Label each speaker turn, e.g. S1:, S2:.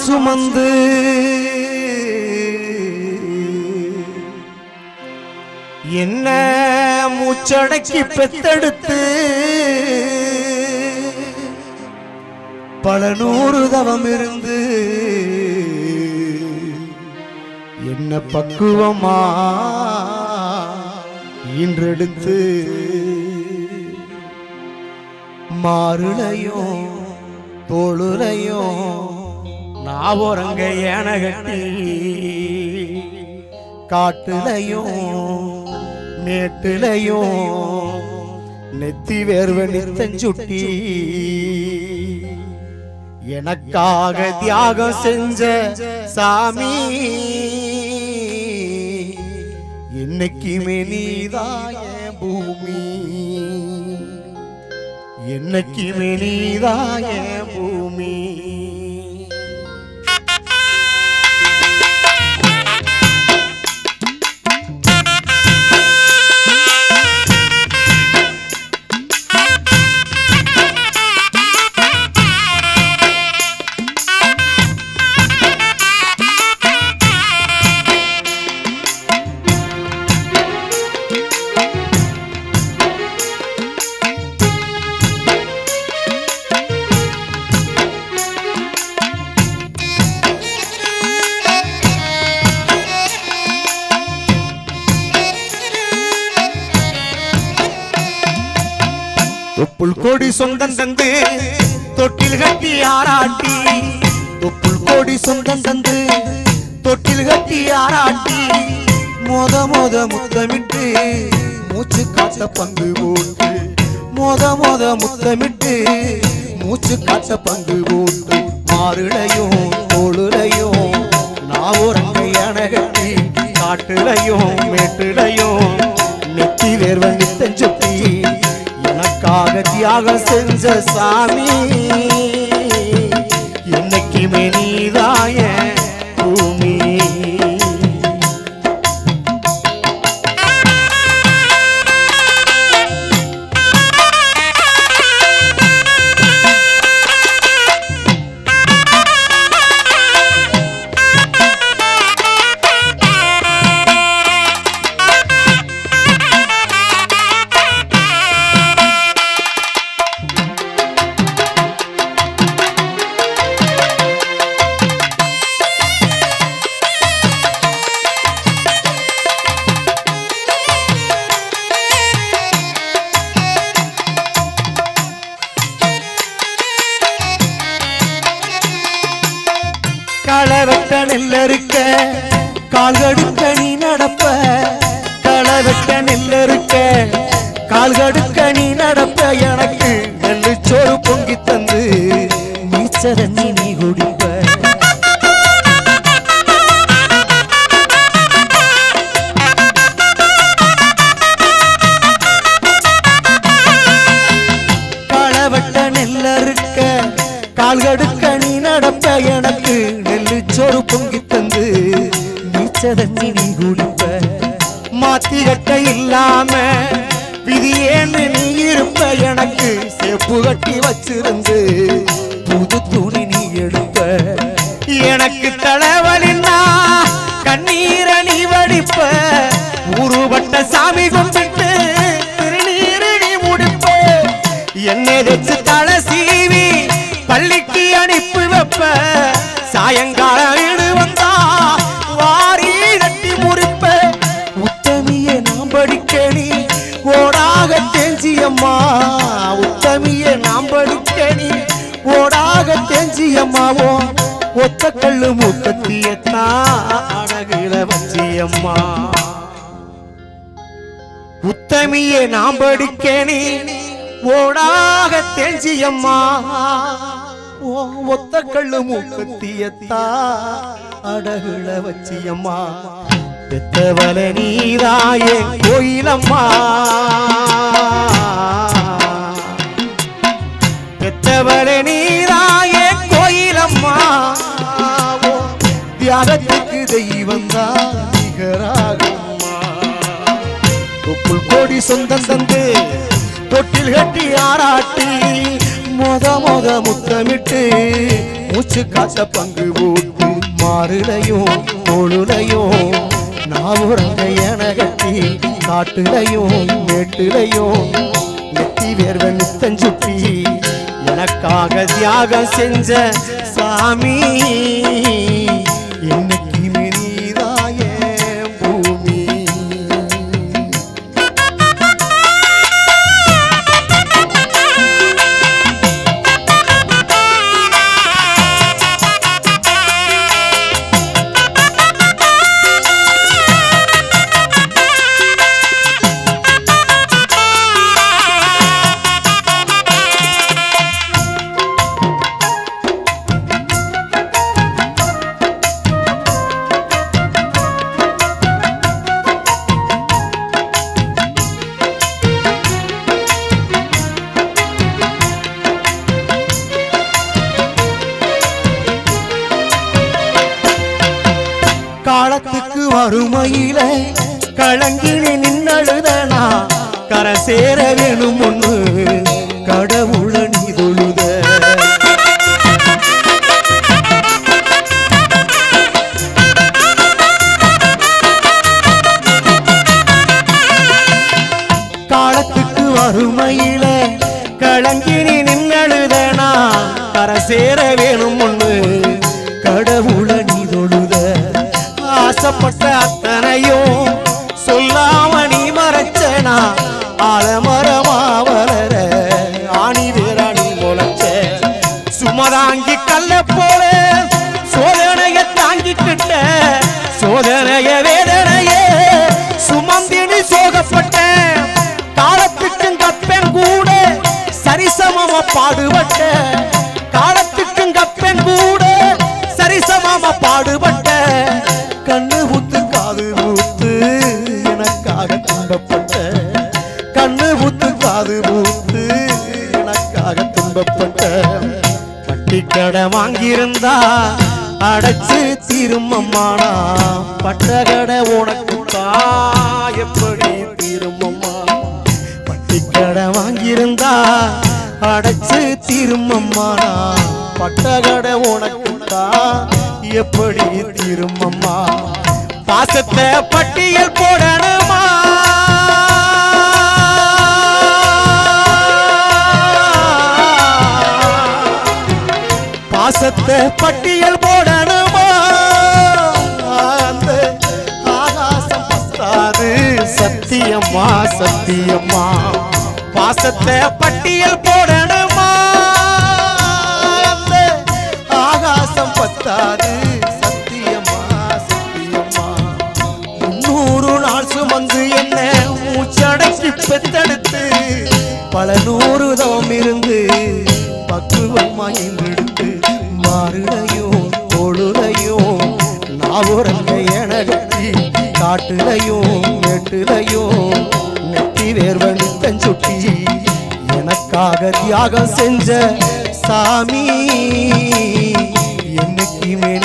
S1: சுமந்து என்ன மூச்சடக்கி பெத்தெடுத்து பல நூறு தவம் இருந்து என்ன பக்குவமா இன்றெடுத்து மாறுளையும் தோளுலையும் நாவரங்க ஏனகட்டி காட்டுலையும் மேட்டுலையும் நெத்தி வேர்வ நித்தஞ்சுட்டி எனக்காக தியாகம் செஞ்ச சாமி என்னைக்குமே நீதாய பூமி என்னைக்குமே நீதாய பூமி தொப்புள் கோடி சொந்தம் தந்து தொட்டில் கட்டி ஆராட்டி தொப்புள் கோடி சொந்தம் தந்து தொட்டில் கட்டி ஆராட்டி மோத மோத முத்தமிட்டு மூச்சு காட்ட பங்கு போட்டு மோத மோத முத்தமிட்டு மூச்சு காட்ட பங்கு போட்டு மாறுளையும் தோளுலையும் நாவூரங்கை அணகட்டி காட்டுலையும் மேட்டுலையும் நெத்தி வேர்வ நித்தஞ்சுட்டி எனக்காக தியாகம் செஞ்ச சாமி என்னைக்குமே நீதாய பூமி களவெட்ட நெல்லறுக்க கால்கடுக்க நீ நடப்ப களவெட்ட நெல்லறுக்க கால்கடுக்க நீ நடப்ப எனக்கு நெல்லு சோறு பொங்கி தந்து நீச்சரண்ணி நீ குடிப்ப களவெட்ட நெல்லறுக்க கால்கடுக்க நீ நடப்ப எனக்கு நெல்லு சோறு பொங்கி தந்து நீச்சதண்ணி நீ குடிப்ப மாத்தி கட்ட இல்லாம விதியேன்னு நீ இருப்ப எனக்கு செப்பு கட்டி வச்சிருந்து புது துணி நீ எடுப்ப எனக்கு தலைவலின்னா கண்ணீரை நீ வடிப்ப உருவட்ட சாமி கும்பிட்டு திருநீரு நீ முடிப்ப என்னை வச்சு தலை சீவி பள்ளிக்கு அனுப்பி வைப்ப சாயங்காலம் வீடு வந்தா வாரி கட்டி முறிப்ப உத்தமிய நாம் படிக்க நீ ஓடாக தேஞ்சியம்மா உத்தமிய நாம் படிக்க நீ ஓடாக தேஞ்சியம்மாவோ ஒத்த கல்லு மூக்கத்தியத்தான் அழகுல வச்சியம்மா உத்தமியே நாம் படிக்க நீ ஓடாக தேஞ்சியம்மா ஓ ஒத்த கள்ளு மூக்கத்தியத்தா அடகுல வச்சியம்மா பெத்தவல நீராயே கோயிலம்மா பெத்தவல நீராயே கோயிலம்மா ஓ தியாகத்துக்கு தெய்வம் தான் நிகராகும்மா தொப்புள் கோடி சொந்தம் தந்து தொட்டில் கட்டி ஆராட்டி மொத மொத முத்தமிட்டு மூச்சு காத்த பங்கு போட்டு மாறுலையும் பொழுலையும் நாவுறங்க என கட்டி காட்டுலையும் மேட்டுலையும் நெத்தி வேர்வ நித்தஞ்சுட்டி எனக்காக தியாகம் செஞ்ச சாமி என்னைக்குமே நீதாய பூமி காலத்துக்கு வறுமையில கலங்கினி நின்னழுதனா கரை சேர வேணும் ஒண்ணு கடவுள நீ தொழுத காலத்துக்கு வறுமையில கலங்கினி நின்னழுதனா கரை சேர வேணும் ஒண்ணு கடவுள நீ தொழுத ஆசைப்பட்ட அத்தனையும் சொல்லாம நீ மறைச்சனா ஆலமரமா வளர ஆணி வேறாணி முளைச்ச சுமதாங்கி கல்ல போல சோதனைய தாங்கிக்கிட்ட சோதனைய வேதனைய சுமந்தினி சோகப்பட்ட காலத்துக்கும் கப்பன் கூட சரிசமமா பாடுபட்ட காலத்துக்கும் கப்பன் கூட சரிசமமா பாடுபட்ட கண்ணு ஊத்து காது ஊத்து எனக்காக துன்பப்பட்ட கண்ணு ஊத்து காது ஊத்து எனக்காக துன்பப்பட்ட பட்டிக்கடை வாங்கியிருந்தா அடைச்சு திரும்பம்மானா பட்டகடை உனக்கு தான் எப்படி திரும்பம்மா பட்டிக்கடை வாங்கியிருந்தா அடைச்சு திரும்பம்மானா பட்டகடை உனக்கு தான் எப்படி திரும்பம்மா பாசத்தை பட்டியல் போடணுமா பாசத்தை பட்டியல் போடணுமா அந்த ஆகாசம் பத்தாது சத்தியம்மா சத்தியம்மா பாசத்தை பட்டியல் போடணுமா அந்த ஆகாசம் பத்தாது சத்தியம்மா சத்தியம்மா முன்னூறு நாள் சுமந்து என்ன மூச்சடக்கி பெத்தெடுத்து பல நூறு தவம் இருந்து பக்குவமாய் எடுத்து மாறுடையும் தொழுதையும் நாவுரங்க எனகட்டி காட்டுலையும் நெட்டுலையும் நெட்டி வேர்வ நித்தஞ்சுட்டி எனக்காக தியாகம் செஞ்ச சாமி என்னைக்குமே